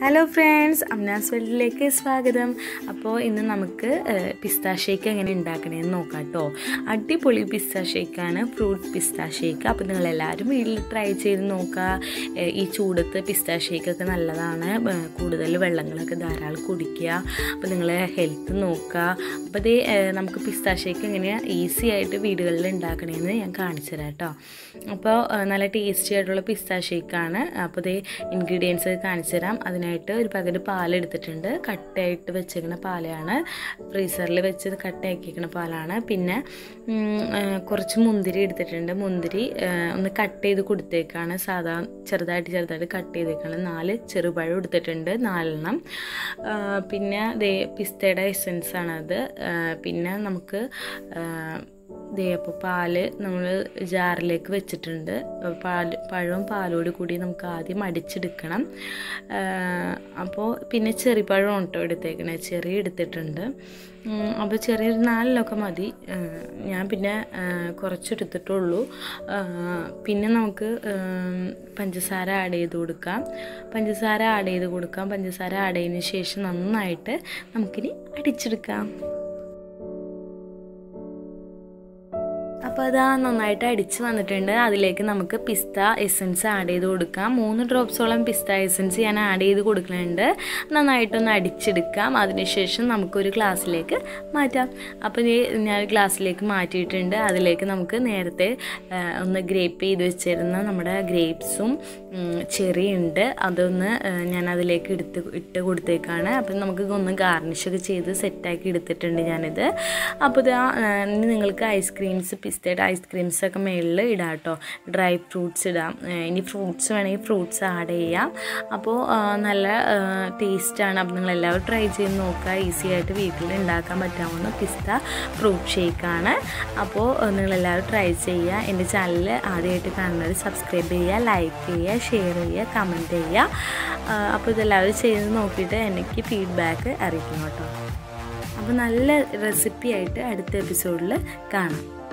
hello friends അംനാസ് വേൾഡിലേക്ക് സ്വാഗതം അപ്പോൾ ഇന്ന് നമുക്ക് പിസ്ത ഷേക്ക് എങ്ങനെ ഉണ്ടാക്കണേന്ന് നോക്കാം കേട്ടോ അടിപൊളി പിസ്ത ഷേക്കാണ് ഫ്രൂട്ട് പിസ്ത ഷേക്ക് അപ്പോൾ നിങ്ങളെല്ലാവരും വീട്ടിൽ ട്രൈ ചെയ്ത് നോക്കുക ഏഹ് ഈ ചൂടത്ത് പിസ്ത ഷേക്കൊക്കെ നല്ലതാണ് ഏഹ് കൂടുതൽ വെള്ളങ്ങളൊക്കെ ധാരാളം കുടിക്കുക അപ്പോൾ നിങ്ങൾ ഹെൽത്ത് നോക്കുക അപ്പോൾ ഇത് നമുക്ക് പിസ്ത ഷേക്ക് എങ്ങനെ ഈസി ആയിട്ട് വീടുകളിൽ ഉണ്ടാക്കണേന്ന് ഞാൻ കാണിച്ചു തരാം കേട്ടോ അപ്പോൾ ഏഹ് നല്ല ടേസ്റ്റി ആയിട്ടുള്ള പിസ്ത ഷേക്കാണ് അപ്പോൾ ഇത് ഇൻഗ്രീഡിയൻസ് കാണിച്ചു തരാം അതിനായിട്ട് ഒരു പകല് പാലെടുത്തിട്ടുണ്ട് കട്ടയായിട്ട് വെച്ചേക്കുന്ന പാലാണ് ഫ്രീസറിൽ വെച്ച് കട്ടയാക്കിയിരിക്കുന്ന പാലാണ് പിന്നെ ഉം, ആ, കുറച്ച് മുന്തിരി എടുത്തിട്ടുണ്ട് മുന്തിരി ആ, ഒന്ന് കട്ട് ചെയ്ത് കൊടുത്തേക്കാണ് സാധാ ചെറുതായിട്ട് ചെറുതായിട്ട് കട്ട് ചെയ്തേക്കാണ് നാല് ചെറുപഴം എടുത്തിട്ടുണ്ട് നാലെണ്ണം ആ, പിന്നെ ദേ പിസ്തയുടെ എസൻസ് ആണത് ആ, പിന്നെ നമുക്ക് ആ, ദേ അപ്പോൾ പാല് നമ്മൾ ജാറിലേക്ക് വെച്ചിട്ടുണ്ട് പാല് പഴവും പാലോട് കൂടി നമുക്ക് ആദ്യം അടിച്ചെടുക്കണം അപ്പോൾ പിന്നെ ചെറിപ്പഴം കേട്ടോ എടുത്തേക്കണേ ചെറിയ എടുത്തിട്ടുണ്ട് ഉം, അപ്പോൾ ചെറിയൊരു നാലിലൊക്കെ മതി ആ, ഞാൻ പിന്നെ ആ, കുറച്ചെടുത്തിട്ടുള്ളൂ ആ, പിന്നെ നമുക്ക് ഉം, പഞ്ചസാര ആഡ് ചെയ്ത് കൊടുക്കാം പഞ്ചസാര ആഡ് ചെയ്ത് കൊടുക്കാം പഞ്ചസാര ആഡ് ചെയ്തതിന് ശേഷം നന്നായിട്ട് നമുക്കിനി അടിച്ചെടുക്കാം അപ്പോൾ അതാ നന്നായിട്ട് അടിച്ച് വന്നിട്ടുണ്ട് അതിലേക്ക് നമുക്ക് പിസ്ത എസൻസ് ആഡ് ചെയ്ത് കൊടുക്കാം മൂന്ന് ഡ്രോപ്സോളം പിസ്ത എസൻസ് ഞാൻ ആഡ് ചെയ്ത് കൊടുക്കുന്നുണ്ട് നന്നായിട്ടൊന്ന് അടിച്ചെടുക്കാം അതിനുശേഷം നമുക്കൊരു ഗ്ലാസ്സിലേക്ക് മാറ്റാം അപ്പോൾ ഈ ഞാൻ ഗ്ലാസ്സിലേക്ക് മാറ്റിയിട്ടുണ്ട് അതിലേക്ക് നമുക്ക് നേരത്തെ ആ, ഒന്ന് ഗ്രേപ്പ് ചെയ്ത് വെച്ചിരുന്ന നമ്മുടെ ഗ്രേപ്സും ചെറി ഉണ്ട് അതൊന്ന് ആ, ഞാൻ അതിലേക്ക് എടുത്ത് ഇട്ട് കൊടുത്തേക്കാണ് അപ്പം നമുക്ക് ഒന്ന് ഗാർണിഷൊക്കെ ചെയ്ത് സെറ്റാക്കി എടുത്തിട്ടുണ്ട് ഞാനിത് അപ്പോൾ ഇത് ഇനി നിങ്ങൾക്ക് ഐസ്ക്രീംസ് പിസ്തയുടെ ഐസ്ക്രീംസ് ഒക്കെ മേളിൽ ഇടാം കേട്ടോ ഡ്രൈ ഫ്രൂട്ട്സ് ഇടാം ഏ, ഇനി ഫ്രൂട്ട്സ് വേണമെങ്കിൽ ഫ്രൂട്ട്സ് ആഡ് ചെയ്യാം അപ്പോൾ ആ, നല്ല ടേസ്റ്റാണ് അപ്പോൾ നിങ്ങൾ എല്ലാവരും ട്രൈ ചെയ്ത് നോക്കുക ഈസി ആയിട്ട് വീട്ടിൽ ഉണ്ടാക്കാൻ പറ്റാവുന്ന പിസ്ത ഫ്രൂട്ട് ഷേക്കാണ് അപ്പോൾ നിങ്ങളെല്ലാവരും ട്രൈ ചെയ്യുക എൻ്റെ ചാനൽ ആദ്യമായിട്ട് കാണുന്നത് സബ്സ്ക്രൈബ് ചെയ്യുക ലൈക്ക് ചെയ്യുക ഷെയർ ചെയ്യുക കമൻറ്റ് ചെയ്യുക ആ, അപ്പോൾ ഇതെല്ലാവരും ചെയ്ത് നോക്കിയിട്ട് എനിക്ക് ഫീഡ്ബാക്ക് അറിയിക്കണം കേട്ടോ അപ്പോൾ നല്ല റെസിപ്പി ആയിട്ട് അടുത്ത എപ്പിസോഡിൽ കാണാം